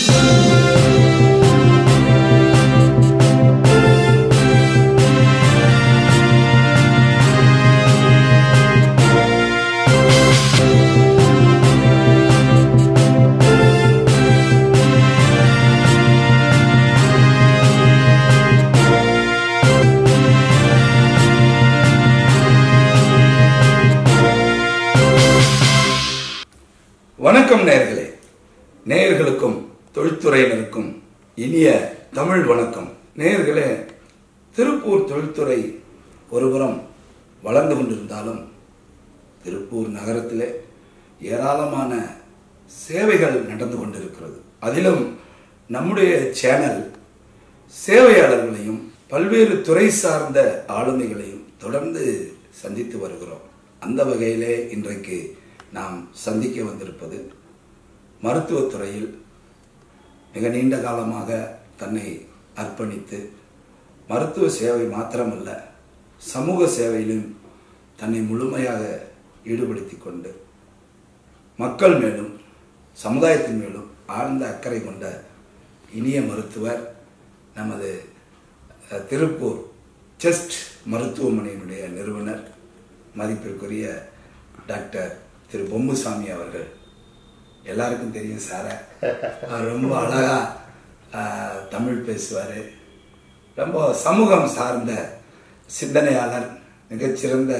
வணக்கம் நேயர்களே நேயர்களுக்கும் தொழில்துறையினருக்கும் இனிய தமிழ் வணக்கம் நேயர்களே திருப்பூர் தொழில்துறை ஒருபுறம் வளர்ந்து கொண்டிருந்தாலும் திருப்பூர் நகரத்திலே ஏராளமான சேவைகள் நடந்து கொண்டிருக்கிறது அதிலும் நம்முடைய சேனல் சேவையாளர்களையும் பல்வேறு துறை சார்ந்த ஆளுமைகளையும் தொடர்ந்து சந்தித்து வருகிறோம் அந்த வகையிலே இன்றைக்கு நாம் சந்திக்க வந்திருப்பது மருத்துவத்துறையில் மிக நீண்ட காலமாக தன்னை அர்ப்பணித்து மருத்துவ சேவை மாத்திரமல்ல சமூக சேவையிலும் தன்னை முழுமையாக ஈடுபடுத்தி கொண்டு மக்கள் மேலும் சமுதாயத்தின் மேலும் ஆழ்ந்த அக்கறை கொண்ட இனிய மருத்துவர் நமது அஹ், திருப்பூர் செஸ்ட் மருத்துவமனையினுடைய நிறுவனர் மதிப்பிற்குரிய டாக்டர் திரு பொம்முசாமி அவர்கள் எல்லாருக்கும் தெரியும் சாரை அவர் ரொம்ப அழகா ஆஹ், தமிழ் பேசுவார் ரொம்ப சமூகம் சார்ந்த சிந்தனையாளர் மிகச்சிறந்த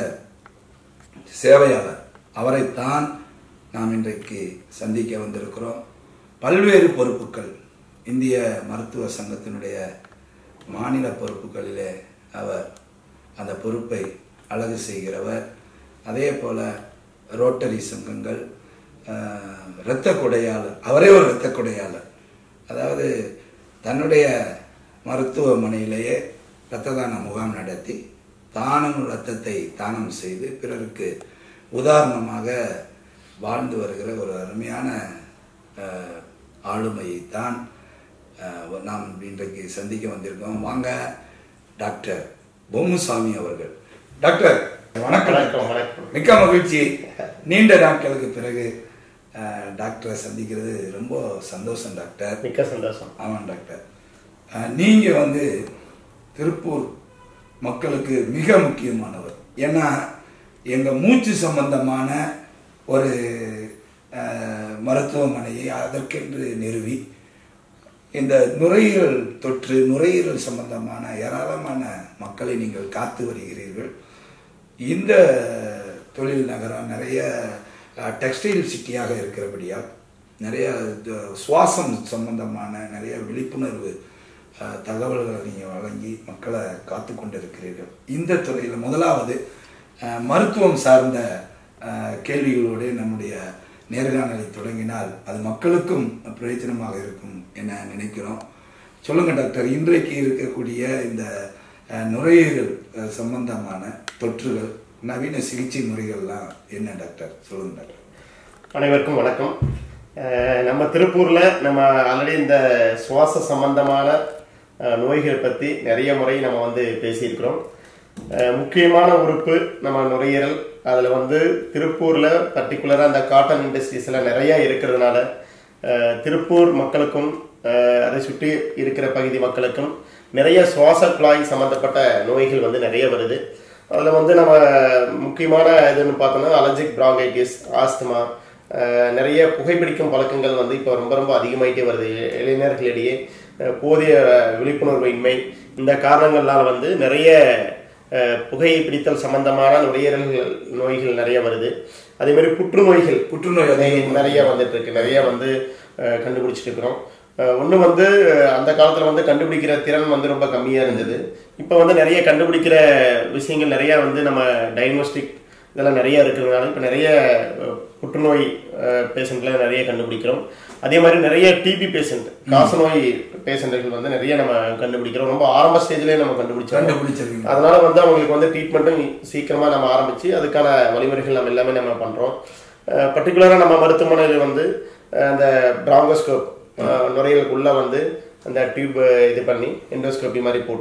சேவையாளர் அவரைத்தான் நாம் இன்றைக்கு சந்திக்க வந்திருக்கிறோம் பல்வேறு பொறுப்புகள் இந்திய மருத்துவ சங்கத்தினுடைய மாநில பொறுப்புகளிலே அவர் அந்த பொறுப்பை அழகு செய்கிறவர் அதே போல ரோட்டரி சங்கங்கள் ஆஹ், இரத்த கொடையாளர் அவரே ஒரு இரத்த கொடையாளர் அதாவது தன்னுடைய மருத்துவமனையிலேயே இரத்த தான முகாம் நடத்தி தானும் இரத்தத்தை தானம் செய்து பிறருக்கு உதாரணமாக வாழ்ந்து வருகிற ஒரு அருமையான ஆஹ், ஆளுமையைத்தான் ஆஹ், நாம் இன்றைக்கு சந்திக்க வந்திருக்கோம் வாங்க டாக்டர் பொம்முசாமி அவர்கள் டாக்டர் வணக்கம் வணக்கம், வணக்கம். மிக்க மகிழ்ச்சி நீண்ட நாட்களுக்கு பிறகு ஆஹ், டாக்டரை சந்திக்கிறது ரொம்ப சந்தோஷம் டாக்டர் மிக்க சந்தோஷம் ஆமாம் டாக்டர் அஹ், நீங்க வந்து திருப்பூர் மக்களுக்கு மிக முக்கியமானவர் ஏன்னா எங்க மூச்சு சம்பந்தமான ஒரு அஹ், மருத்துவமனையை அதற்கென்று நிறுவி இந்த நுரையீரல் தொற்று நுரையீரல் சம்பந்தமான ஏராளமான மக்களை நீங்கள் காத்து வருகிறீர்கள் இந்த தொழில் நகரம் நிறைய டெக்ஸ்டைல் சிட்டியாக இருக்கிறபடியால் நிறைய த- சுவாசம் சம்பந்தமான நிறைய விழிப்புணர்வு அஹ், தகவல்களை நீங்கள் வழங்கி மக்களை காத்து கொண்டிருக்கிறீர்கள் இந்த துறையில் முதலாவது அஹ், மருத்துவம் சார்ந்த அஹ், கேள்விகளோடு நம்முடைய நேர்காணலை தொடங்கினால் அது மக்களுக்கும் பிரயோஜனமாக இருக்கும் என நினைக்கிறோம் சொல்லுங்க டாக்டர் இன்றைக்கு இருக்கக்கூடிய இந்த அஹ், நுரையீரல் அஹ், சம்பந்தமான தொற்றுகள் நவீன சிகிச்சை முறைகள்லாம் என்ன டாக்டர் சொல்லுங்க டாக்டர் அனைவருக்கும் வணக்கம் அஹ் நம்ம திருப்பூர்ல நம்ம ஆல்ரெடி இந்த சுவாச சம்பந்தமான அஹ், நோய்கள் பத்தி நிறைய முறை நம்ம வந்து பேசியிருக்கிறோம் அஹ், முக்கியமான உறுப்பு நம்ம நுரையீரல் அதுல வந்து திருப்பூர்ல பர்டிகுலரா அந்த காட்டன் இண்டஸ்ட்ரீஸ்ல நிறைய இருக்கிறதுனால அஹ், திருப்பூர் மக்களுக்கும் அஹ், அதை சுற்றி இருக்கிற பகுதி மக்களுக்கும் நிறைய சுவாச குழாய் சம்பந்தப்பட்ட நோய்கள் வந்து நிறைய வருது அதில் வந்து நம்ம முக்கியமான இதுன்னு பார்த்தோம்னா அலர்ஜிக் பிராங்கைட்டிஸ் ஆஸ்துமா அஹ் நிறைய புகைப்பிடிக்கும் பழக்கங்கள் வந்து இப்போ ரொம்ப ரொம்ப அதிகமாயிட்டே வருது இ- இளைஞர்களிடையே அஹ் போதிய விழிப்புணர்வு இன்மை இந்த காரணங்களால் வந்து நிறைய அஹ், புகை பிடித்தல் சம்பந்தமான நுரையீரல் நோய்கள் நிறைய வருது அதே மாதிரி புற்றுநோய்கள் புற்றுநோய் அதிகமா நிறைய வந்துட்டு இருக்கு நிறைய வந்து அஹ், கண்டுபிடிச்சிட்டு இருக்கிறோம் ஒன்று வந்து அஹ், அந்த காலத்தில் வந்து கண்டுபிடிக்கிற திறன் வந்து ரொம்ப கம்மியாக இருந்தது இப்போ வந்து நிறைய கண்டுபிடிக்கிற விஷயங்கள் நிறைய வந்து நம்ம டயக்னோஸ்டிக் இதெல்லாம் நிறைய இருக்கிறதுனால இப்போ நிறைய அஹ், புற்றுநோய் பேஷண்ட்ல நிறைய கண்டுபிடிக்கிறோம் அதே மாதிரி நிறைய டிபி பேஷண்ட் காசநோய் பேஷண்ட்டுகள் வந்து நிறைய நம்ம கண்டுபிடிக்கிறோம் ரொம்ப ஆரம்ப ஸ்டேஜ்லேயே நம்ம கண்டுபிடிச்சோம் கண்டுபிடிச்சிருக்கீங்க அதனால வந்து அவங்களுக்கு வந்து ட்ரீட்மெண்ட்டும் சீக்கிரமா நம்ம ஆரம்பிச்சு அதுக்கான வழிமுறைகள் நம்ம எல்லாமே நம்ம பண்றோம் பர்டிகுலராக நம்ம மருத்துவமனையில் வந்து அஹ், அந்த பிராங்கோஸ்கோப் நுரையீரலுக்குள்ள வந்து அந்த டியூப் இது பண்ணி எண்டோஸ்கோபி மாதிரி போட்டு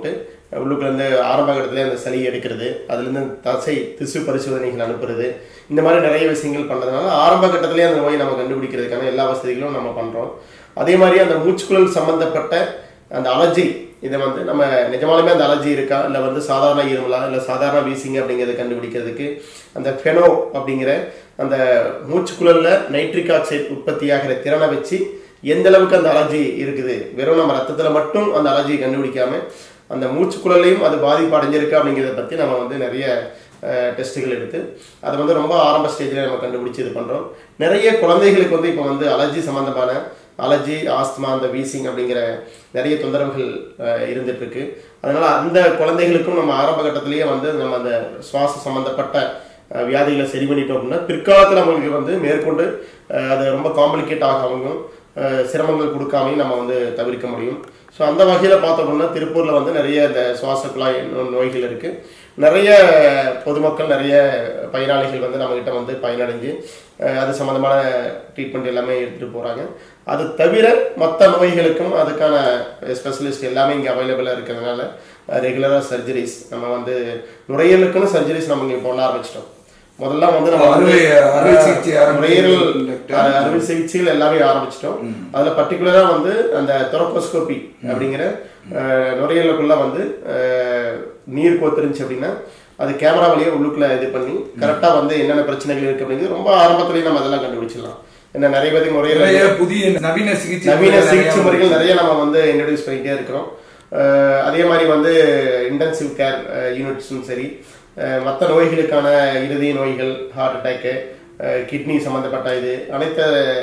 உள்ளுக்குள்ள இருந்து ஆரம்ப கட்டத்திலே அந்த சளி எடுக்கிறது அதுலேருந்து தசை திசு பரிசோதனைகள் அனுப்புறது இந்த மாதிரி நிறைய விஷயங்கள் பண்ணுறதுனால ஆரம்ப கட்டத்திலே அந்த நோயை நம்ம கண்டுபிடிக்கிறதுக்கான எல்லா வசதிகளும் நம்ம பண்ணுறோம் அதே மாதிரி அந்த மூச்சுக்குழல் சம்பந்தப்பட்ட அந்த அலர்ஜி இதை வந்து நம்ம நிஜமாலுமே அந்த அலர்ஜி இருக்கா இல்லை வந்து சாதாரண இருமலா இல்லை சாதாரண வீசிங் அப்படிங்கிறத கண்டுபிடிக்கிறதுக்கு அந்த ஃபெனோ அப்படிங்கிற அந்த மூச்சுக்குழல்ல நைட்ரிக் ஆக்சைடு உற்பத்தியாகிற திறனை வச்சு எந்த அளவுக்கு அந்த அலர்ஜி இருக்குது வெறும் நம்ம ரத்தத்தில் மட்டும் அந்த அலர்ஜியை கண்டுபிடிக்காம அந்த மூச்சுக்குழலையும் அது பாதிப்பு அடைஞ்சிருக்கு அப்படிங்கிறத பற்றி நம்ம வந்து நிறைய டெஸ்ட்டுகள் எடுத்து அதை வந்து ரொம்ப ஆரம்ப ஸ்டேஜில் நம்ம கண்டுபிடிச்சி இது பண்ணுறோம் நிறைய குழந்தைகளுக்கு வந்து இப்போ வந்து அலர்ஜி சம்மந்தமான அலர்ஜி ஆஸ்துமா அந்த வீசிங் அப்படிங்கிற நிறைய தொந்தரவுகள் அஹ், இருந்துட்டு இருக்கு அதனால அந்த குழந்தைகளுக்கும் நம்ம ஆரம்ப கட்டத்திலேயே வந்து நம்ம அந்த சுவாச சம்பந்தப்பட்ட அஹ், வியாதிகளை சரி பண்ணிட்டோம் அப்படின்னா பிற்காலத்தில் நம்மளுக்கு வந்து மேற்கொண்டு அஹ், அது ரொம்ப காம்ப்ளிகேட் ஆகாமையும் அஹ், சிரமங்கள் கொடுக்காமையும் நம்ம வந்து தவிர்க்க முடியும் ஸோ அந்த வகையில் பார்த்தோம்னா திருப்பூரில் வந்து நிறைய இந்த சுவாச குழாய் நோ- நோய்கள் இருக்குது நிறைய பொதுமக்கள் நிறைய பயனாளிகள் வந்து நம்மக்கிட்ட வந்து பயனடைஞ்சு அஹ், அது சம்மந்தமான ட்ரீட்மெண்ட் எல்லாமே எடுத்துகிட்டு போகிறாங்க அது தவிர மற்ற நோய்களுக்கும் அதுக்கான ஸ்பெஷலிஸ்ட் எல்லாமே இங்கே அவைலபிளாக இருக்கிறதுனால ரெகுலராக சர்ஜரிஸ் நம்ம வந்து நுரையீரலுக்குன்னு சர்ஜரிஸ் நம்ம இங்கே பண்ண ஆரம்பிச்சிட்டோம் முதல்ல வந்து நம்ம வந்து, அறுவை அறுவை சிகிச்சை நுரையீரல் ஆரம்பிச்சு அஹ், அறுவை சிகிச்சைகள் எல்லாமே ஆரம்பிச்சிட்டோம் அதுல பர்டிகுலரா வந்து அந்த தொரக்கோஸ்கோபி அப்படிங்கிற அஹ், நுரையீரலுக்குள்ள வந்து அஹ், நீர் கோத்துருந்துச்சு அப்படின்னா அது கேமரா வழியா உள்ளுக்குள்ள இது பண்ணி கரெக்டா வந்து என்னென்ன பிரச்சனைகள் இருக்கு அப்படிங்கிறது ரொம்ப ஆரம்பத்திலேயே நம்ம அதெல்லாம் கண்டுபிடிச்சிடலாம் என்ன நிறைய பேருக்கு நுரையீரல் நிறைய புதிய நவீன சிகிச்சை நவீன முறைகள் சிகிச்சை நிறைய முறைகள் நிறைய நம்ம வந்து இன்ட்ரடியூஸ் பண்ணிட்டே இருக்கிறோம் அஹ் அதே மாதிரி வந்து இன்டென்சிவ் கேர் யூனிட்ஸும் சரி மற்ற நோய்களுக்கான இருதய நோய்கள் ஹார்ட் அட்டாக்கு கிட்னி சம்மந்தப்பட்ட இது அனைத்து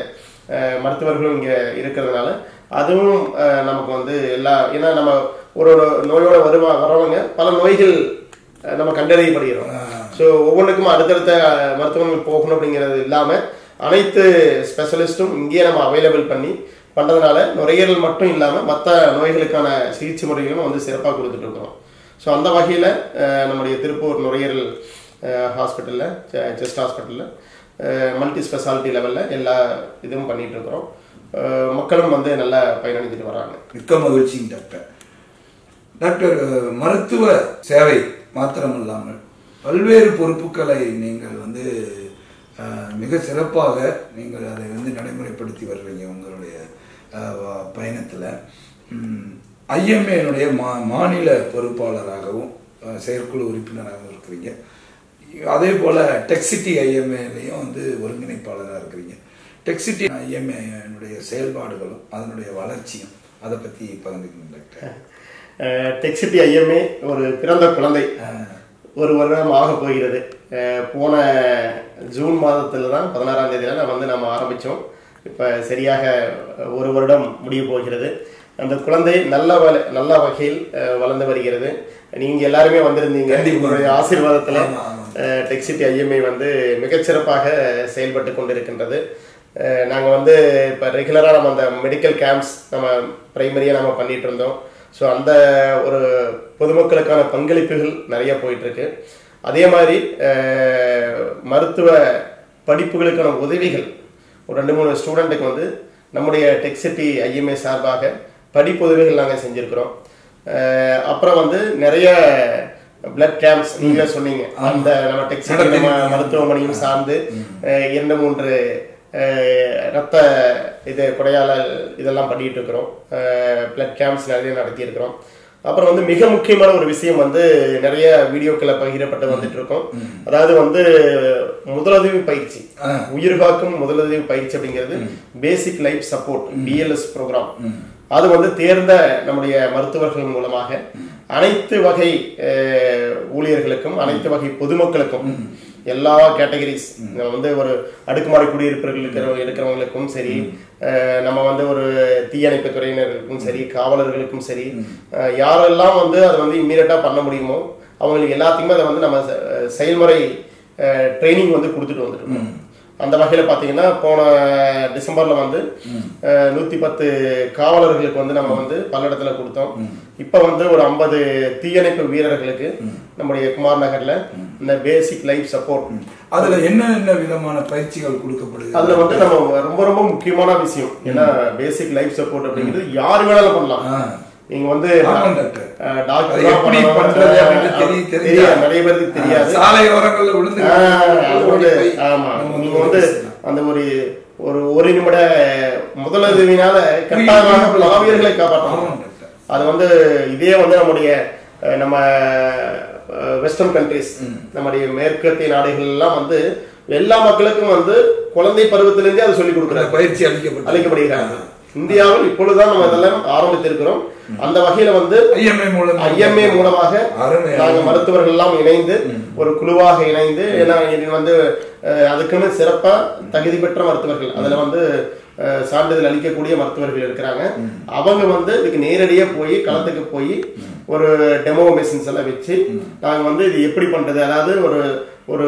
அஹ், மருத்துவர்களும் இங்கே இருக்கிறதுனால அதுவும் அஹ், நமக்கு வந்து எல்லா ஏன்னா நம்ம ஒரு ஒரு நோயோட வருவா வரவங்க பல நோய்கள் அஹ், நம்ம கண்டறியப்படுகிறோம் ஸோ ஒவ்வொன்றுக்கும் அடுத்தடுத்த அஹ், மருத்துவமனைக்கு போகணும் அப்படிங்கிறது இல்லாமல் அனைத்து ஸ்பெஷலிஸ்ட்டும் இங்கேயே நம்ம அவைலபிள் பண்ணி பண்ணுறதுனால நுரையீரல் மட்டும் இல்லாமல் மற்ற நோய்களுக்கான சிகிச்சை முறைகளும் வந்து சிறப்பாக கொடுத்துட்டு இருக்கிறோம் ஸோ அந்த வகையில் நம்முடைய திருப்பூர் நுரையீரல் ஹாஸ்பிட்டலில் செஸ்ட் ஹாஸ்பிட்டலில் மல்டி ஸ்பெஷாலிட்டி லெவலில் எல்லா இதுவும் பண்ணிட்டு இருக்கிறோம் அஹ், மக்களும் வந்து நல்லா பயனடைஞ்சிட்டு வராங்க மிக்க மகிழ்ச்சிங்க டாக்டர் டாக்டர் மருத்துவ சேவை மாத்திரமல்லாமல் பல்வேறு பொறுப்புகளை நீங்கள் வந்து அஹ், மிக சிறப்பாக நீங்கள் அதை வந்து நடைமுறைப்படுத்தி வர்றீங்க உங்களுடைய பயணத்தில் ஐஎம்ஏனுடைய மா மாநில பொறுப்பாளராகவும் அஹ், செயற்குழு உறுப்பினராகவும் இருக்கிறீங்க அதே போல் டெக்சிட்டி ஐஎம்ஏலையும் வந்து ஒருங்கிணைப்பாளராக இருக்கிறீங்க டெக்சிட்டி ஐஎம்ஏனுடைய செயல்பாடுகளும் அதனுடைய வளர்ச்சியும் அதை பற்றி பகிர்ந்துக்கணும் டாக்டர் டெக்சிட்டி ஐஎம்ஏ ஒரு பிறந்த குழந்தை ஒரு வருடம் ஆக போகிறது அஹ், போன ஜூன் மாதத்தில் தான் பதினாறாம் தேதியில நான் வந்து நம்ம ஆரம்பித்தோம் இப்போ சரியாக ஒரு வருடம் முடிய போகிறது அந்த குழந்தை நல்ல வல நல்ல வகையில் அஹ், வளர்ந்து வருகிறது நீங்க எல்லாருமே வந்திருந்தீங்க கண்டிப்பா. உங்களுடைய ஆசீர்வாதத்தில் ஆமா, ஆமா. டெக்சிட்டி ஐஎம்ஐ வந்து மிகச்சிறப்பாக செயல்பட்டு கொண்டிருக்கின்றது நாங்கள் வந்து இப்போ ரெகுலராக நம்ம அந்த மெடிக்கல் கேம்ப்ஸ் நம்ம ப்ரைமரியாக நம்ம பண்ணிட்டு இருந்தோம் ஸோ அந்த ஒரு பொதுமக்களுக்கான பங்களிப்புகள் நிறைய போயிட்டு இருக்கு அதே மாதிரி அஹ், மருத்துவ படிப்புகளுக்கான உதவிகள் ஒரு ரெண்டு மூணு ஸ்டூடெண்ட்டுக்கு வந்து நம்முடைய டெக்சிட்டி ஐஎம்ஏ சார்பாக படிப்புதவிகள் நாங்கள் செஞ்சுருக்கிறோம் அஹ், அப்புறம் வந்து நிறைய பிளட் கேம்ப்ஸ் நீங்களே சொன்னீங்க அந்த நம்ம டெக்ஸ்டைல் நம்ம மருத்துவமனையும் சார்ந்து அஹ், இரண்டு மூன்று அஹ், ரத்த இது கொடையாளர் இதெல்லாம் பண்ணிட்டு இருக்கிறோம் பிளட் கேம்ப்ஸ் நிறைய நடத்தி இருக்கிறோம் அப்புறம் வந்து மிக முக்கியமான ஒரு விஷயம் வந்து நிறைய வீடியோக்களை பகிரப்பட்டு வந்துட்டு இருக்கோம் அதாவது வந்து முதலுதவி பயிற்சி ஆ. உயிர்காக்கும் முதலுதவி பயிற்சி அப்படிங்கிறது basic life support BLS programme அது வந்து தேர்ந்த நம்முடைய மருத்துவர்கள் மூலமாக அனைத்து வகை அஹ், ஊழியர்களுக்கும் அனைத்து வகை பொதுமக்களுக்கும் எல்லா கேட்டகரிஸ் வந்து ஒரு அடுக்குமாடி குடியிருப்புகள் இருக்கிற இருக்கிறவங்களுக்கும் சரி அஹ், நம்ம வந்து ஒரு தீயணைப்பு துறையினருக்கும் சரி காவலர்களுக்கும் சரி அஹ், யாரெல்லாம் வந்து அதை வந்து இம்மீடியட்டா பண்ண முடியுமோ அவங்களுக்கு எல்லாத்துக்குமே அதை வந்து நம்ம செ- செயல்முறை ட்ரைனிங் வந்து கொடுத்துட்டு வந்துருக்கோம் அந்த வகையில் பார்த்தீங்கன்னா போன டிசம்பரில் வந்து அஹ், நூத்தி பத்து காவலர்களுக்கு வந்து நம்ம வந்து பல்லடத்துல கொடுத்தோம் இப்போ வந்து ஒரு ஐம்பது தீயணைப்பு வீரர்களுக்கு நம்முடைய குமார் நகர்ல இந்த பேசிக் லைஃப் சப்போர்ட் அதுல என்னென்ன விதமான பயிற்சிகள் கொடுக்கப்படுது அதுல வந்து நம்ம ரொம்ப ரொம்ப முக்கியமான விஷயம் ஏன்னா பேசிக் லைஃப் சப்போர்ட் அப்படிங்கிறது யார் வேணாலும் பண்ணலாம் ஆ. நீங்க வந்து ஆமாம் டாக்டர். அஹ், டாக்டர் அது தான் எப்படி பண்ணணும். பண்றது அப்படின்னு தெரிய- அஹ், தெரிஞ்சா- தெரியாது. நிறைய பேருக்கு தெரியாது சாலை ஓரங்கள்ல விழுந்து ஆஹ், அது வந்து ஓடி போய் ஆமா நம்ம நீங்க வந்து பேசலாம். அந்த ஒரு ஒரு ஒரு நிமிட முதலுதவினால கட்டாயமாக பல ஆவியர்களை காப்பாற்றணும் ஆமாம் டாக்டர். அது வந்து இதே வந்து நம்முடைய அஹ், நம்ம வெஸ்டர்ன் கண்ட்ரிஸ் நம்முடைய மேற்கத்திய நாடுகள் எல்லாம் வந்து எல்லா மக்களுக்கும் வந்து குழந்தை பருவத்திலிருந்தே அதை சொல்லிக் அந்த கொடுக்குறாங்க பயிற்சி அளிக்கப்பட்டு அளிக்கப்படுகிறாங்க இந்தியாவில் இப்பொழுதுதான் நம்ம இதெல்லாம் ஆரம்பித்திருக்கிறோம் அந்த வகையில வந்து ஐஎம்ஏ மூலம் ஐஎம்ஏ மூலமாக அருமை நாங்க மருத்துவர்கள் எல்லாம் இணைந்து ஒரு குழுவாக இணைந்து ஏன்னா இது வந்து அஹ், அதுக்குன்னு சிறப்பா தகுதி பெற்ற மருத்துவர்கள் அதுல வந்து அஹ், சான்றிதழ் அளிக்கக்கூடிய மருத்துவர்கள் இருக்கிறாங்க அவங்க வந்து இதுக்கு நேரடியா போய் களத்துக்கு போய் ஒரு டெமோ மிஷின்ஸ் எல்லாம் வச்சு நாங்க வந்து இது எப்படி பண்றது அதாவது ஒரு ஒரு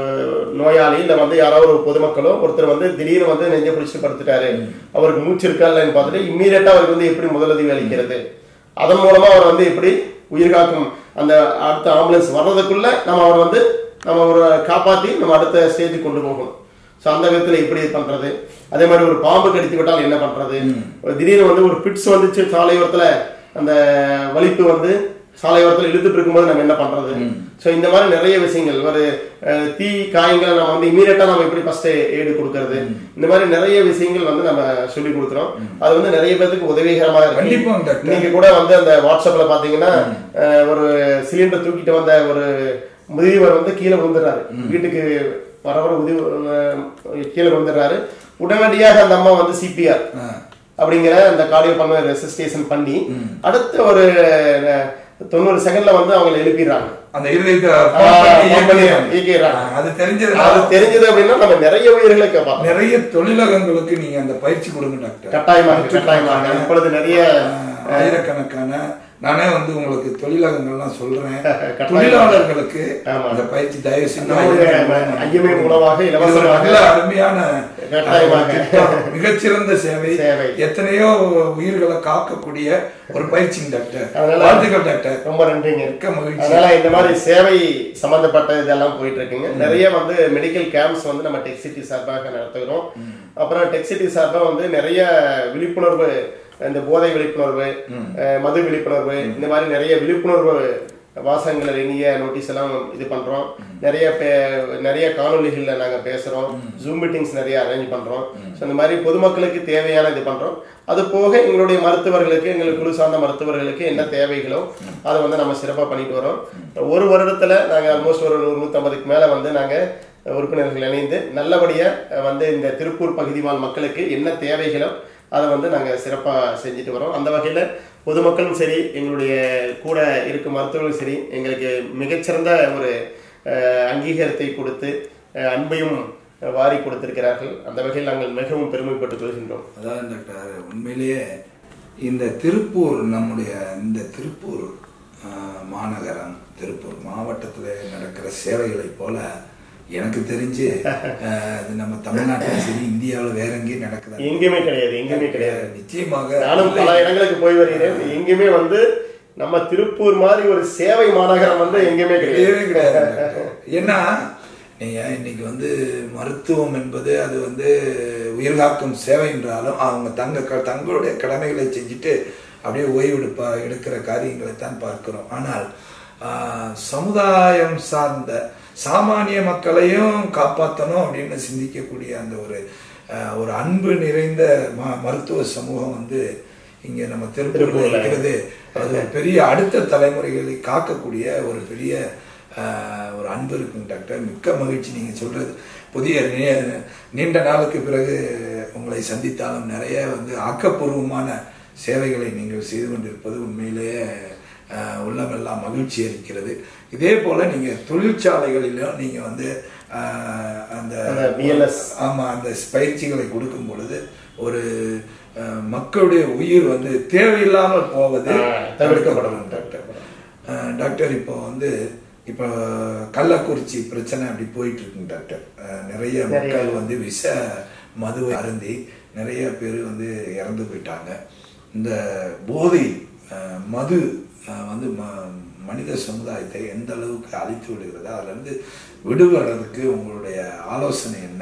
நோயாளி இல்ல வந்து யாராவது ஒரு பொதுமக்களோ ஒருத்தர் வந்து திடீர்னு வந்து நெஞ்ச பிடிச்சிட்டு படுத்துட்டாரு அவருக்கு மூச்சு இருக்கா இல்லைன்னு பார்த்துட்டு இம்மீடியட்டா அவருக்கு வந்து எப்படி முதலுதவி அளிக்கிறது அதன் மூலமா அவர் வந்து எப்படி உயிர்காக்கும் அந்த அடுத்த ஆம்புலன்ஸ் வர்றதுக்குள்ள நம்ம அவர் வந்து நம்ம ஒரு காப்பாத்தி நம்ம அடுத்த ஸ்டேஜுக்கு கொண்டு போகணும் ஸோ அந்த விதத்துல எப்படி பண்றது அதே மாதிரி ஒரு பாம்பு கடித்து விட்டால் என்ன பண்றது ஒரு திடீர்னு வந்து ஒரு பிட்ஸ் வந்துச்சு சாலையோரத்துல அந்த வலிப்பு வந்து சாலையோரத்துல இழுத்துட்டு இருக்கும்போது நம்ம என்ன பண்றது ஸோ இந்த மாதிரி நிறைய விஷயங்கள் ஒரு அஹ், தீ காயங்களை நம்ம வந்து இமீடியட்டா நம்ம எப்படி ஃபர்ஸ்ட் ஏடு கொடுக்கறது இந்த மாதிரி நிறைய விஷயங்கள் வந்து நம்ம சொல்லி கொடுக்குறோம் அது வந்து நிறைய பேருக்கு உதவிகரமா இருக்கு கண்டிப்பா டாக்டர் நீங்க கூட வந்து அந்த வாட்ஸ்அப்ல பாத்தீங்கன்னா அஹ், ஒரு சிலிண்டர் தூக்கிட்டு வந்த ஒரு முதியவர் வந்து கீழே விழுந்துடுறாரு வீட்டுக்கு வர வர உதவி அஹ், கீழே விழுந்துடுறாரு உடனடியாக அந்த அம்மா வந்து சிபிஆர் ஆ. அப்படிங்கிற அந்த கார்டியோ பண்ண ரெசிஸ்டேஷன் பண்ணி அடுத்த ஒரு அஹ், தொண்ணூறு செகண்ட்ல வந்து அவங்களை எழுப்பிடுறாங்க அந்த இருதயத்தை ஆ, pump பண்ணி pump பண்ணி இயக்குறாங்க. இயக்கிடுறாங்க. ஆ, அது தெரிஞ்சது அது தெரிஞ்சது அப்படின்னா நம்ம நிறைய உயிர்களை காப்பாற்றலாம் நிறைய தொழிலகங்களுக்கு நீங்க அந்த பயிற்சி கொடுங்க டாக்டர் கட்டாயமாக கட்டாயமாக இப்பொழுது நிறைய ஆ, ஆயிரக்கணக்கான நானே வந்து உங்களுக்கு தொழிலகங்கள்லாம் சொல்றேன் கட்டாயமா. தொழிலாளர்களுக்கு ஆமா. அந்த பயிற்சி தயவு செஞ்சு நம்முடைய ஐஎம்ஏ ஐஎம்ஏ மூலமாக இது ஒரு இலவசமாக நல்ல அருமையான கட்டாயமாக. திட்டம். மிகச்சிறந்த சேவை சேவை. எத்தனையோ உயிர்களை காக்கக்கூடிய ஒரு பயிற்சி டாக்டர் அதனால- வாழ்த்துக்கள் டாக்டர் ரொம்ப நன்றிங்க மிக்க மகிழ்ச்சி அதனால இந்த மாதிரி சேவை சம்பந்தப்பட்ட இதெல்லாம் போயிட்டு இருக்குங்க நிறைய வந்து மெடிக்கல் கேம்ப்ஸ் வந்து நம்ம டெக்ஸிட்டி சார்பாக நடத்துகிறோம் அப்புறம் டெக்ஸிட்டி சார்பாக வந்து நிறைய விழிப்புணர்வு இந்த போதை விழிப்புணர்வு அஹ், மது விழிப்புணர்வு இந்த மாதிரி நிறைய விழிப்புணர்வு வாசகங்கள் இனிய நோட்டீஸ் எல்லாம் இது பண்றோம் நிறைய பே- நிறைய காணொளிகள்ல நாங்க பேசுறோம் ஜூம் மீட்டிங்ஸ் நிறைய அரேஞ்ச் பண்றோம் ஸோ இந்த மாதிரி பொதுமக்களுக்கு தேவையான இது பண்றோம் அது போக எங்களுடைய மருத்துவர்களுக்கு எங்களுக்கு குழு சார்ந்த மருத்துவர்களுக்கு என்ன தேவைகளோ அதை வந்து நம்ம சிறப்பாக பண்ணிட்டு வரோம் ஒரு வருடத்துல நாங்க ஆல்மோஸ்ட் ஒரு நூறு நூற்றம்பதுக்கு மேல வந்து நாங்க உறுப்பினர்கள் இணைந்து நல்லபடியா அஹ், வந்து இந்த திருப்பூர் பகுதி வாழ் மக்களுக்கு என்ன தேவைகளோ அதை வந்து நாங்க சிறப்பா செஞ்சுட்டு வரோம் அந்த வகையில பொதுமக்களும் சரி எங்களுடைய கூட இருக்கும் மருத்துவர்களும் சரி எங்களுக்கு மிகச்சிறந்த ஒரு அஹ், அங்கீகாரத்தை கொடுத்து அஹ், அன்பையும் வாரி கொடுத்திருக்கிறார்கள் அந்த வகையில் நாங்கள் மிகவும் பெருமைப்பட்டுக் கொள்கின்றோம் அதான் டாக்டர் உண்மையிலேயே இந்த திருப்பூர் நம்முடைய இந்த திருப்பூர் ஆஹ், மாநகரம் திருப்பூர் மாவட்டத்தில் நடக்கிற சேவைகளைப் போல எனக்கு தெரிஞ்சு ஆஹ், இது நம்ம தமிழ்நாட்டிலும் சரி இந்தியாவில் வேற எங்கேயும் நடக்குது எங்கேயுமே கிடையாது எங்கேயுமே கிடையாது நிச்சயமாக நானும் பல இடங்களுக்கு போய் வருகிறேன் எங்கேயுமே வந்து நம்ம திருப்பூர் மாதிரி ஒரு சேவை மாநகரம் வந்து எங்கேயுமே கிடையாது கிடையவே கிடையாது டாக்டர். ஏன்னா நீங்க இன்னைக்கு வந்து மருத்துவம் என்பது அது வந்து உயிர்காக்கும் சேவை என்றாலும் அவங்க தங்க க- தங்களுடைய கடமைகளை செஞ்சுட்டு அப்படியே ஓய்வெடுப்பா எடுக்கிற காரியங்களை தான் பார்க்கிறோம் ஆனால் ஆஹ், சமுதாயம் சார்ந்த சாமானிய மக்களையும் காப்பாற்றணும் அப்படின்னு சிந்திக்கக்கூடிய அந்த ஒரு ஆஹ், ஒரு அன்பு நிறைந்த ம- மருத்துவ சமூகம் வந்து இங்க நம்ம திருப்பூர்ல இருக்கிறது அது ஒரு பெரிய அடுத்த தலைமுறைகளை காக்கக்கூடிய ஒரு பெரிய ஆஹ், ஒரு அன்பு இருக்குங்க டாக்டர் மிக்க மகிழ்ச்சி நீங்க சொல்றது புதிய நீ- நீண்ட நாளுக்கு பிறகு உங்களை சந்தித்தாலும் நிறைய வந்து ஆக்கப்பூர்வமான சேவைகளை நீங்கள் செய்து கொண்டிருப்பது உண்மையிலேயே ஆஹ், உள்ளமெல்லாம் மகிழ்ச்சி அளிக்கிறது இதே போல நீங்க தொழிற்சாலைகளிலும் நீங்க வந்து ஆஹ், அந்த அந்த BLS. ஆமா அந்த பயிற்சிகளை கொடுக்கும் பொழுது ஒரு அஹ், மக்களுடைய உயிர் வந்து தேவையில்லாமல் போவது ஆ, தவிர்க்கப்படணும். டாக்டர் அஹ், டாக்டர் இப்போ வந்து இப்போ கள்ளக்குறிச்சி பிரச்சனை அப்படி போயிட்டு இருக்குங்க டாக்டர் அஹ், நிறைய மக்கள் வந்து விஷ மதுவை அருந்தி நிறைய பேர் வந்து இறந்து போயிட்டாங்க இந்த போதை அஹ், மது அஹ், வந்து ம- மனித சமுதாயத்தை எந்த அளவுக்கு அழித்து விடுகிறதோ அதுல இருந்து விடுபடுறதுக்கு உங்களுடைய ஆலோசனை என்ன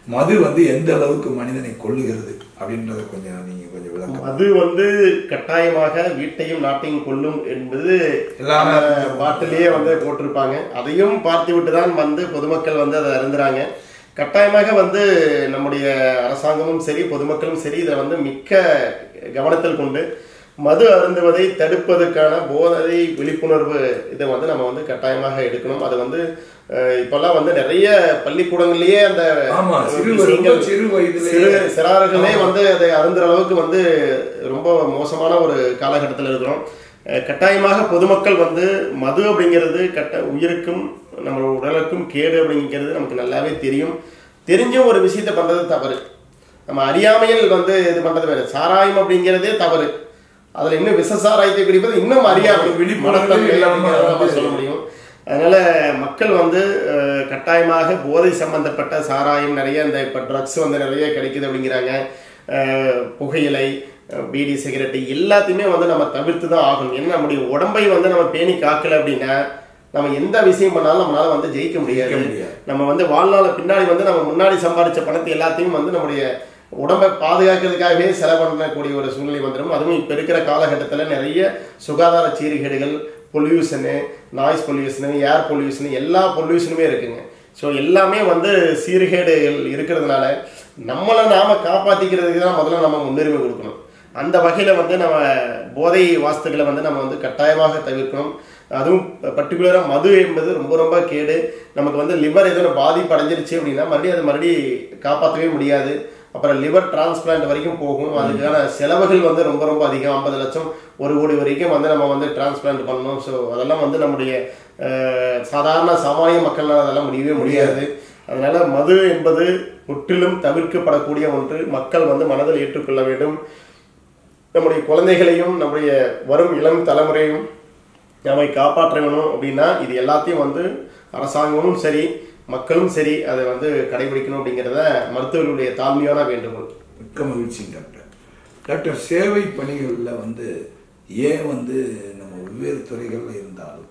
மது வந்து எந்த அளவுக்கு மனிதனை கொல்லுகிறது அப்படின்றத கொஞ்சம் நீங்க கொஞ்சம் விளக்கம் அது வந்து கட்டாயமாக வீட்டையும் நாட்டையும் கொல்லும் என்பது எல்லாமே அந்த பாட்டிலேயே வந்து போட்டிருப்பாங்க அதையும் பார்த்து விட்டு தான் வந்து பொதுமக்கள் வந்து அதை அருந்துறாங்க கட்டாயமாக வந்து நம்முடைய அரசாங்கமும் சரி பொதுமக்களும் சரி இதை வந்து மிக்க கவனத்தில் கொண்டு மது அருந்துவதை தடுப்பதற்கான போதை விழிப்புணர்வு இதை வந்து நம்ம வந்து கட்டாயமாக எடுக்கணும் அது வந்து அஹ், இப்பெல்லாம் வந்து நிறைய பள்ளிக்கூடங்கள்லயே அந்த ஆமா சிறு விஷயங்கள் ரொம்ப சிறு வயதிலே சிறு சிறார்களே வந்து அதை அருந்துற அளவுக்கு வந்து ரொம்ப மோசமான ஒரு காலகட்டத்தில் இருக்கிறோம் அஹ் கட்டாயமாக பொதுமக்கள் வந்து மது அப்படிங்கிறது கட்ட உயிருக்கும் நம்ம உடலுக்கும் கேடு அப்படிங்கிறது நமக்கு நல்லாவே தெரியும் தெரிஞ்சும் ஒரு விஷயத்தை பண்றது தவறு நம்ம அறியாமையில் வந்து இது பண்றது வேற சாராயம் அப்படிங்கிறதே தவறு அதுல இன்னும் விச சாராயத்தை குடிப்பது இன்னும் அறியாமை விழிப்புணர்வு மனத்தன்மை இல்லாம அப்படிங்கிறத நம்ம வந்து- சொல்ல முடியும் அதனால மக்கள் வந்து அஹ், கட்டாயமாக போதை சம்பந்தப்பட்ட சாராயம் நிறைய இந்த இப்போ ட்ரக்ஸ் வந்து நிறைய கிடைக்குது அப்படிங்கிறாங்க அஹ், புகையிலை அஹ், பீடி சிகரெட்டு எல்லாத்தையுமே வந்து நம்ம தவிர்த்து தான் ஆகணும் ஏன்னா நம்முடைய உடம்பை வந்து நம்ம பேணி காக்கல அப்படின்னா நம்ம எந்த விஷயம் பண்ணாலும் நம்மளால வந்து ஜெயிக்க முடியாது ஜெயிக்க முடியாது. நம்ம வந்து வாழ்நாள பின்னாடி வந்து நம்ம முன்னாடி சம்பாதிச்ச பணத்தை எல்லாத்தையும் வந்து நம்முடைய உடம்பை பாதுகாக்கிறதுக்காகவே செலவு பண்ணக்கூடிய ஒரு சூழ்நிலை வந்துடும் அதுவும் இப்போ இருக்கிற காலகட்டத்தில் நிறைய சுகாதார சீர்கேடுகள் pollution noise pollution air pollution எல்லா பொல்யூஷனுமே இருக்குங்க ஸோ எல்லாமே வந்து சீர்கேடுகள் இருக்கிறதுனால நம்மளை நாம காப்பாற்றிக்கிறதுக்கு தான் முதல்ல நம்ம முன்னுரிமை கொடுக்கணும் அந்த வகையில் வந்து நம்ம போதை வாஸ்துக்களை வந்து நம்ம வந்து கட்டாயமாக தவிர்க்கணும் அதுவும் பர்டிகுலராக மது என்பது ரொம்ப ரொம்ப கேடு நமக்கு வந்து லிவர் எதோ பாதிப்பு அடைஞ்சிருச்சு அப்படின்னா மறுபடியும் அது மறுபடியும் காப்பாற்றவே முடியாது அப்புறம் லிவர் டிரான்ஸ்பிளான்ட் வரைக்கும் போகும் அதுக்கான செலவுகள் வந்து ரொம்ப ரொம்ப அதிகம் ஐம்பது லட்சம் ஒரு கோடி வரைக்கும் வந்து நம்ம வந்து டிரான்ஸ்பிளான்ட் பண்ணணும் ஸோ அதெல்லாம் வந்து நம்முடைய அஹ், சாதாரண சாமானிய மக்கள்லாம் அதெல்லாம் முடியவே முடியாது அதனால மது என்பது முற்றிலும் தவிர்க்கப்படக்கூடிய ஒன்று மக்கள் வந்து மனதில் ஏற்றுக்கொள்ள வேண்டும் நம்முடைய குழந்தைகளையும் நம்முடைய வரும் இளம் தலைமுறையும் நம்மை காப்பாற்ற வேணும் அப்படின்னா இது எல்லாத்தையும் வந்து அரசாங்கமும் சரி மக்களும் சரி அதை வந்து கடைபிடிக்கணும் அப்படிங்கிறத மருத்துவர்களுடைய தாழ்மையான வேண்டுகோள் மிக்க மகிழ்ச்சி டாக்டர் டாக்டர் சேவை பணிகளில் வந்து ஏன் வந்து நம்ம வெவ்வேறு துறைகளில் இருந்தாலும்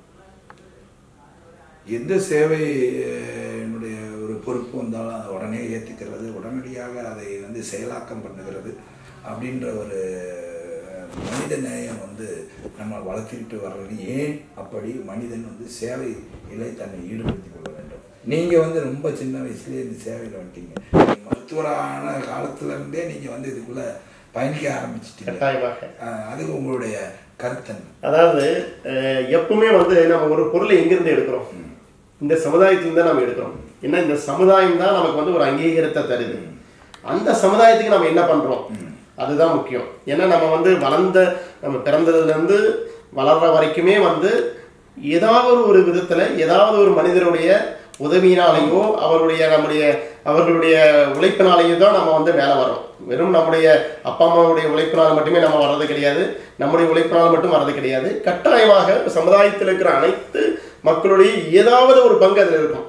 எந்த சேவை அஹ், என்னுடைய ஒரு பொறுப்பு வந்தாலும் அதை உடனே ஏற்றுக்கிறது உடனடியாக அதை வந்து செயலாக்கம் பண்ணுகிறது அப்படின்ற ஒரு அஹ், மனித நேயம் வந்து நம்ம வளர்த்துக்கிட்டு வர்றது ஏன் அப்படி மனிதன் வந்து சேவையிலே தன்னை ஈடுபடுத்திக் கொள்ள வேண்டும் நீங்கள் வந்து ரொம்ப சின்ன வயசுலேயே இந்த சேவையில் வந்துட்டீங்க நீங்க மருத்துவரான காலத்துல இருந்தே நீங்கள் வந்து இதுக்குள்ளே பயணிக்க ஆரம்பிச்சிட்டீங்க கட்டாயமாக அஹ், அது உங்களுடைய கருத்தன் அதாவது அஹ், எப்பவுமே வந்து நம்ம ஒரு பொருளை எங்கிருந்து எடுக்கிறோம் இந்த சமுதாயத்திலிருந்து தான் நம்ம எடுக்கிறோம் ஏன்னா இந்த சமுதாயம் தான் நமக்கு வந்து ஒரு அங்கீகாரத்தை தருது அந்த சமுதாயத்துக்கு நம்ம என்ன பண்றோம் அதுதான் முக்கியம் ஏன்னா நம்ம வந்து வளர்ந்த நம்ம பிறந்ததுல இருந்து வளர்ற வரைக்குமே வந்து ஏதாவது ஒரு விதத்துல ஏதாவது ஒரு மனிதருடைய உதவியினாலேயோ அவருடைய நம்முடைய அவர்களுடைய உழைப்பினாலேயோ தான் நம்ம வந்து மேலே வரோம் வெறும் நம்முடைய அப்பா அம்மாவுடைய உழைப்பினால் மட்டுமே நம்ம வர்றது கிடையாது நம்முடைய உழைப்பினால் மட்டும் வர்றது கிடையாது கட்டாயமாக சமுதாயத்தில் இருக்கிற அனைத்து மக்களுடைய ஏதாவது ஒரு பங்கு அதில் இருக்கும்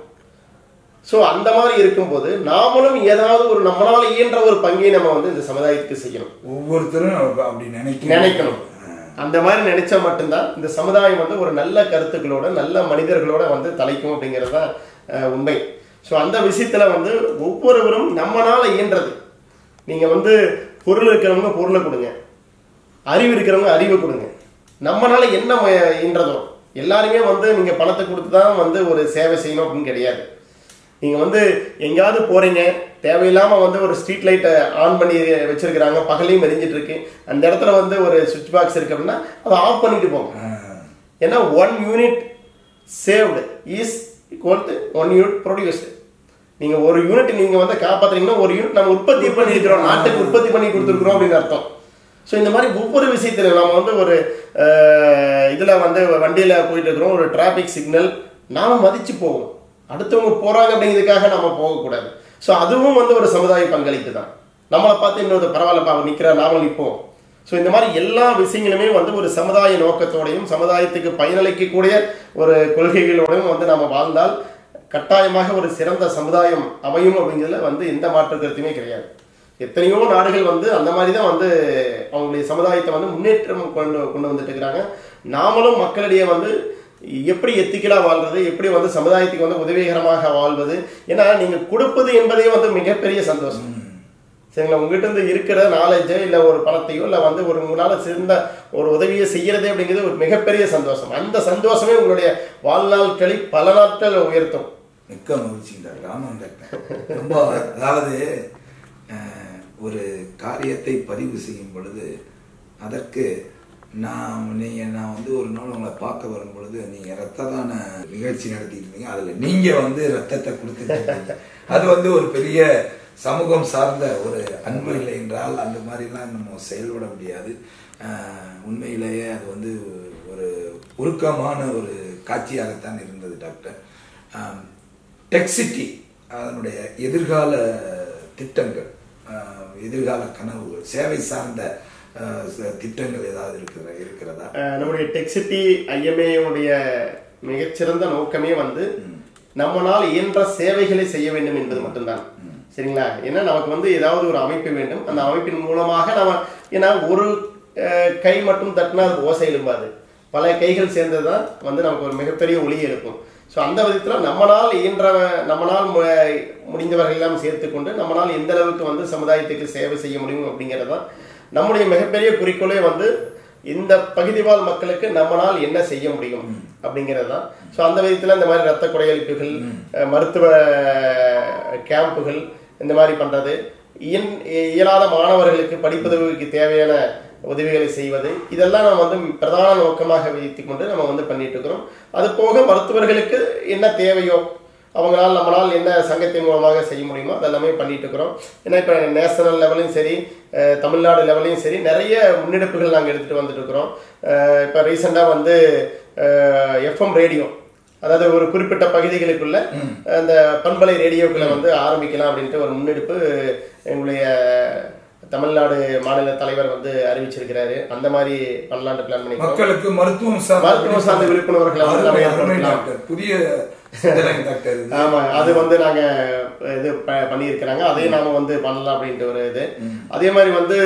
ஸோ அந்த மாதிரி இருக்கும்போது நாமளும் ஏதாவது ஒரு நம்மளால இயன்ற ஒரு பங்கை நம்ம வந்து இந்த சமுதாயத்துக்கு செய்யணும் ஒவ்வொருத்தரும் அப்ப- அப்படி நினைக்கணும் நினைக்கணும் அந்த மாதிரி நினைச்சா மட்டும்தான் இந்த சமுதாயம் வந்து ஒரு நல்ல கருத்துக்களோட நல்ல மனிதர்களோட வந்து தலைக்கும் அப்படிங்கிறது தான் அஹ், உண்மை ஸோ அந்த விஷயத்துல வந்து ஒவ்வொருவரும் நம்மனால இயன்றது நீங்க வந்து பொருள் இருக்கிறவங்க பொருளை கொடுங்க அறிவு இருக்கிறவங்க அறிவை கொடுங்க நம்மனால என்ன ம- இயன்றதோ எல்லாருமே வந்து நீங்க பணத்தை கொடுத்து தான் வந்து ஒரு சேவை செய்யணும் அப்படின்னு கிடையாது நீங்க வந்து எங்கேயாவது போறீங்க தேவையில்லாம வந்து ஒரு ஸ்ட்ரீட் லைட்டை ஆன் பண்ணி வச்சிருக்கிறாங்க பகலையும் எரிஞ்சிட்டு இருக்கு அந்த இடத்துல வந்து ஒரு சுவிட்ச் பாக்ஸ் இருக்கு அப்படின்னா அதை ஆஃப் பண்ணிட்டு போங்க ஆஹ், ஏன்னா one unit saved is equal to one unit produced நீங்க ஒரு யூனிட் நீங்க வந்து காப்பாத்துறீங்கன்னா ஒரு யூனிட் நம்ம உற்பத்தி பண்ணிருக்கிறோம் நாட்டுக்கு உற்பத்தி பண்ணி கொடுத்துருக்குறோம் அப்படின்னு அர்த்தம் ஸோ இந்த மாதிரி ஒவ்வொரு விஷயத்துல நம்ம வந்து ஒரு அஹ், இதுல வந்து வண்டியில போயிட்டு இருக்கிறோம் ஒரு டிராபிக் சிக்னல் நாம மதிச்சு போவோம் அடுத்தவங்க போறாங்க அப்படிங்கிறதுக்காக நம்ம போகக்கூடாது ஸோ அதுவும் வந்து ஒரு சமுதாய பங்களிப்பு தான் நம்மளை பார்த்து இன்னொரு பரவாயில்லப்பா அவர் நிற்கிறா நாமளும் நிற்போம் ஸோ இந்த மாதிரி எல்லா விஷயங்களுமே வந்து ஒரு சமுதாய நோக்கத்தோடையும் சமுதாயத்துக்கு பயனளிக்கக்கூடிய ஒரு கொள்கைகளோடையும் வந்து நம்ம வாழ்ந்தால் கட்டாயமாக ஒரு சிறந்த சமுதாயம் அமையும் அப்படிங்கிறதுல வந்து எந்த மாற்று கருத்துமே கிடையாது எத்தனையோ நாடுகள் வந்து அந்த மாதிரி தான் வந்து அவங்களுடைய சமுதாயத்தை வந்து முன்னேற்றம் கொண்டு கொண்டு வந்துட்டு இருக்கிறாங்க நாமளும் மக்களிடையே வந்து எப்படி எத்திக்கலா வாழ்றது எப்படி வந்து சமுதாயத்துக்கு வந்து உதவிகரமாக வாழ்வது ஏன்னா நீங்க கொடுப்பது என்பதே வந்து மிகப்பெரிய சந்தோஷம் சரிங்களா உங்ககிட்ட இருந்து இருக்கிற நாலேஜோ இல்லை ஒரு பணத்தையோ இல்லை வந்து ஒரு உங்களால் சிறந்த ஒரு உதவியை செய்யறதே அப்படிங்கிறது ஒரு மிகப்பெரிய சந்தோஷம் அந்த சந்தோஷமே உங்களுடைய வாழ்நாட்களை பல நாட்கள் உயர்த்தும் மிக்க மகிழ்ச்சி டாக்டர் ஆமாம் டாக்டர் ரொம்ப அதாவது அஹ், ஒரு காரியத்தை பதிவு செய்யும் பொழுது அதற்கு நான் நீங்க நான் வந்து ஒரு நாள் உங்களை பார்க்க வரும் பொழுது நீங்க ரத்த தான நிகழ்ச்சி நடத்திட்டு இருந்தீங்க அதுல நீங்க வந்து ரத்தத்தை கொடுத்துருக்கீங்க அது வந்து ஒரு பெரிய சமூகம் சார்ந்த ஒரு அன்பு இல்லை என்றால் அந்த மாதிரிலாம் நம்ம செயல்பட முடியாது அஹ், உண்மையிலேயே அது வந்து ஒரு உருக்கமான ஒரு காட்சியாகத்தான் இருந்தது டாக்டர் ஆம், டெக்சிட்டி அதனுடைய எதிர்கால திட்டங்கள் ஆஹ், எதிர்கால கனவுகள் சேவை சார்ந்த ஆஹ், ச- திட்டங்கள் ஏதாவது இருக்கிற இருக்கிறதா அஹ் நம்முடைய டெக்சிட்டி ஐஎம்ஏவுடைய மிகச்சிறந்த நோக்கமே வந்து நம்மளால் இயன்ற சேவைகளை செய்ய வேண்டும் என்பது மட்டும்தான் சரிங்களா ஏன்னா நமக்கு வந்து ஏதாவது ஒரு அமைப்பு வேண்டும் அந்த அமைப்பின் மூலமாக நம்ம ஏன்னா ஒரு அஹ், கை மட்டும் தட்டினா அது ஓசை எழும்பாது பல கைகள் சேர்ந்தது தான் வந்து நமக்கு ஒரு மிகப்பெரிய ஒளி எழுப்பும் ஸோ அந்த விதத்தில் நம்மளால் இயன்ற நம்மளால் மு- முடிந்தவர்கள் எல்லாம் சேர்த்துக்கொண்டு நம்மளால் எந்த அளவுக்கு வந்து சமுதாயத்துக்கு சேவை செய்ய முடியும் அப்படிங்கிறது தான் நம்முடைய மிகப்பெரிய குறிக்கோளே வந்து இந்த பகுதி வாழ் மக்களுக்கு நம்மளால் என்ன செய்ய முடியும் அப்படிங்கிறது தான் ஸோ அந்த விதத்தில் இந்த மாதிரி ரத்த குறையளிப்புகள் அஹ், மருத்துவ கேம்புகள் இந்த மாதிரி பண்றது இயன் இயலாத மாணவர்களுக்கு படிப்பதற்கு தேவையான உதவிகளை செய்வது இதெல்லாம் நம்ம வந்து பிரதான நோக்கமாக வைத்துக் கொண்டு நம்ம வந்து பண்ணிட்டு இருக்கிறோம் அது போக மருத்துவர்களுக்கு என்ன தேவையோ அவங்களால் நம்மளால் என்ன சங்கத்தின் மூலமாக செய்ய முடியுமோ அதெல்லாமே பண்ணிட்டு இருக்கிறோம் ஏன்னா இப்போ நேஷனல் லெவலையும் சரி அஹ், தமிழ்நாடு லெவலையும் சரி நிறைய முன்னெடுப்புகள் நாங்கள் எடுத்துகிட்டு வந்துட்டு இருக்கிறோம் அஹ், இப்போ ரீசெண்டாக வந்து எஃப்எம் ரேடியோ அதாவது ஒரு குறிப்பிட்ட பகுதிகளுக்குள்ள அந்த பண்பலை ரேடியோக்களை வந்து ஆரம்பிக்கலாம் அப்படின்ட்டு ஒரு முன்னெடுப்பு எங்களுடைய தமிழ்நாடு மாநில தலைவர் வந்து அறிவிச்சிருக்கிறாரு அந்த மாதிரி பண்ணலான்னு பிளான் பண்ணிக்கிறோம் மக்களுக்கு மருத்துவம் சார்ந்த மருத்துவம் சார்ந்த விழிப்புணர்வுகளை வந்து நம்ம அருமை, அருமை ஏற்படுத்தலாம். டாக்டர் புதிய சிந்தனை டாக்டர் இது. ஆமா அது வந்து நாங்க இது ப- பண்ணியிருக்கிறாங்க அதையும் நாம வந்து பண்ணலாம் அப்படின்ட்டு ஒரு இது அதே மாதிரி வந்து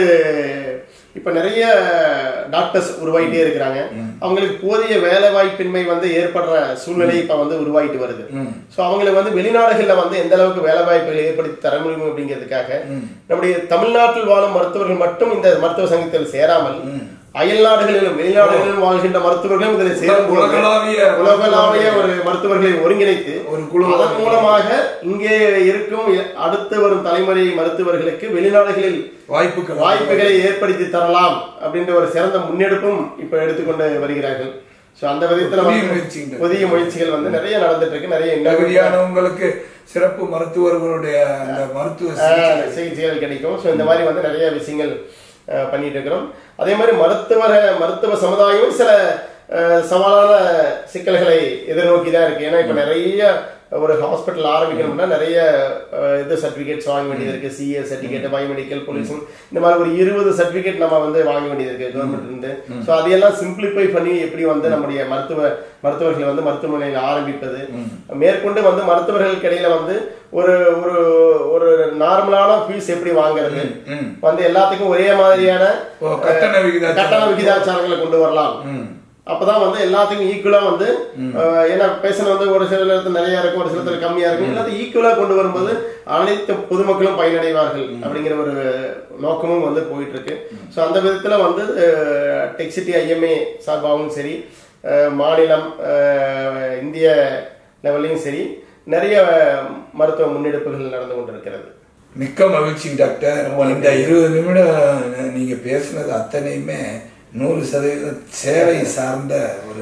இப்ப நிறைய டாக்டர்ஸ் உருவாயிட்டே இருக்கிறாங்க அவங்களுக்கு போதிய வேலை வாய்ப்பின்மை வந்து ஏற்படுற சூழ்நிலை இப்ப வந்து உருவாயிட்டு வருது ம். சோ அவங்களுக்கு வந்து வெளிநாடுகள்ல வந்து எந்த அளவுக்கு வேலை வாய்ப்புகள் ஏற்படுத்தி தர முடியும் அப்படிங்கிறதுக்காக நம்முடைய தமிழ்நாட்டில் வாழும் மருத்துவர்கள் மட்டும் இந்த மருத்துவ சங்கத்தில் சேராமல் அயல் நாடுகளிலும் வெளிநாடுகளிலும் வாழ்கின்ற மருத்துவர்களும் இதில் சேரும் பொழுது உலகளாவிய உலகளாவிய ஒரு மருத்துவர்களை ஒருங்கிணைத்து ஒரு குழு அதன் மூலமாக இங்கே இருக்கும் அடுத்து வரும் தலைமுறை மருத்துவர்களுக்கு வெளிநாடுகளில் வாய்ப்புகள் வாய்ப்புகளை ஏற்படுத்தி தரலாம் அப்படின்ற ஒரு சிறந்த முன்னெடுப்பும் இப்ப எடுத்துக்கொண்டு வருகிறார்கள் சோ அந்த விதத்துல புதிய வந்து முயற்சிகள். புதிய முயற்சிகள் வந்து நிறைய நடந்துட்டு இருக்கு நிறைய இன்னும் தகுதியானவங்களுக்கு சிறப்பு மருத்துவர்களுடைய அந்த மருத்துவ ஆஹ் சிகிச்சைகள் கிடைக்கும் ஸோ இந்த மாதிரி வந்து நிறைய விஷயங்கள் ஆஹ் பண்ணிட்டு இருக்கிறோம் அதே மாதிரி மருத்துவ மருத்துவ சமுதாயம் சில ஆஹ் சவாலான சிக்கல்களை எதிர்நோக்கி தான் இருக்கு ஏன்னா இப்போ நிறைய ஒரு ஹாஸ்பிட்டல் ஆரம்பிக்கணும்னா நிறைய ஆஹ் இது சர்டிஃபிகேட்ஸ் வாங்க வேண்டியது இருக்கு சிஏ சர்டிஃபிகேட் பயோமெடிக்கல் போலீஸும் இந்த மாதிரி ஒரு இருபது சர்டிஃபிகேட் நம்ம வந்து வாங்க வேண்டியது இருக்கு கவர்மெண்ட் இருந்து ஸோ அதையெல்லாம் சிம்பிளிஃபை பண்ணி எப்படி வந்து நம்முடைய மருத்துவ மருத்துவர்களை வந்து மருத்துவமனையில் ஆரம்பிப்பது மேற்கொண்டு வந்து மருத்துவர்களுக்கு இடையில வந்து ஒரு ஒரு ஒரு நார்மலான ஃபீஸ் எப்படி வாங்குறது ம். வந்து எல்லாத்துக்கும் ஒரே மாதிரியான ஓ, கட்டண விகிதாச்சாரம். கட்டண விகிதாச்சாரங்களை கொண்டு வரலாம் ம். அப்பதான் வந்து எல்லாத்துக்கும் ஈக்குவலா வந்து அஹ், ஏன்னா பேஷன் வந்து ஒரு சில இடத்துல நிறைய இருக்கும் ஒரு சில இடத்துல கம்மியா இருக்கும் எல்லாத்தையும் ஈக்குவலா கொண்டு வரும்போது அனைத்து பொதுமக்களும் பயனடைவார்கள் அப்படிங்கிற ஒரு நோக்கமும் வந்து போயிட்டு இருக்கு ஸோ அந்த விதத்துல வந்து டெக்சிட்டி ஐஎம்ஏ சார்பாகவும் சரி அஹ், மாநிலம் அஹ், இந்திய லெவல்லையும் சரி நிறைய மருத்துவ முன்னெடுப்புகள் நடந்து கொண்டிருக்கிறது மிக்க மகிழ்ச்சி டாக்டர் இந்த இருபது நிமிடம் நீங்க பேசுனது அத்தனையுமே நூறு சதவீதம் சேவை சார்ந்த ஒரு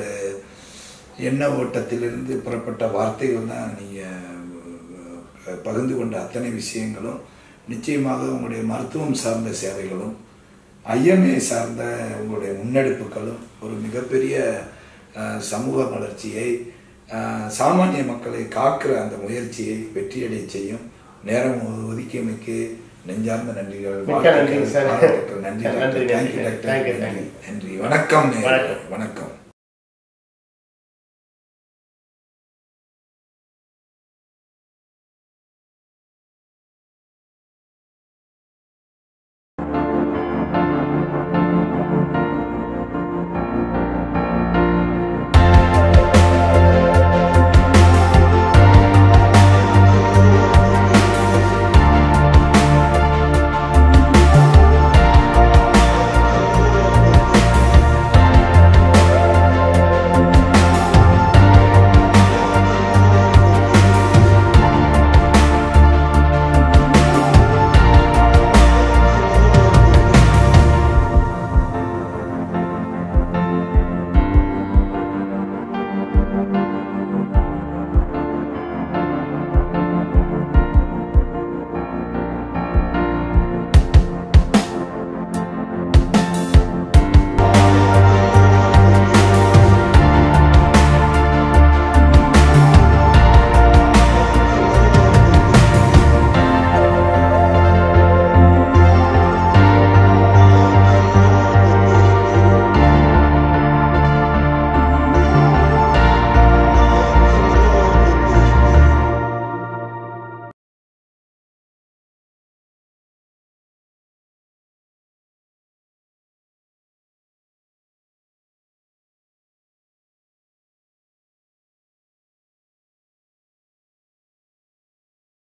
எண்ண ஓட்டத்திலிருந்து புறப்பட்ட வார்த்தைகள் தான் நீங்க அஹ், பகிர்ந்து கொண்ட அத்தனை விஷயங்களும் நிச்சயமாக உங்களுடைய மருத்துவம் சார்ந்த சேவைகளும் ஐஎம்ஏ சார்ந்த உங்களுடைய முன்னெடுப்புகளும் ஒரு மிகப்பெரிய அஹ், சமூக வளர்ச்சியை அஹ், சாமானிய மக்களை காக்கிற அந்த முயற்சியை வெற்றியடைய செய்யும் நேரம் ஒதுக்கியமைக்கு நெஞ்சார்ந்த நன்றிகள் மிக்க நன்றி சார். பாராட்டுக்கள். நன்றி நன்றி, டாக்டர். நன்றி. Thank you, doctor. Thank you, நன்றி. thank you. நன்றி வணக்கம் நேயர்களே. வணக்கம். வணக்கம்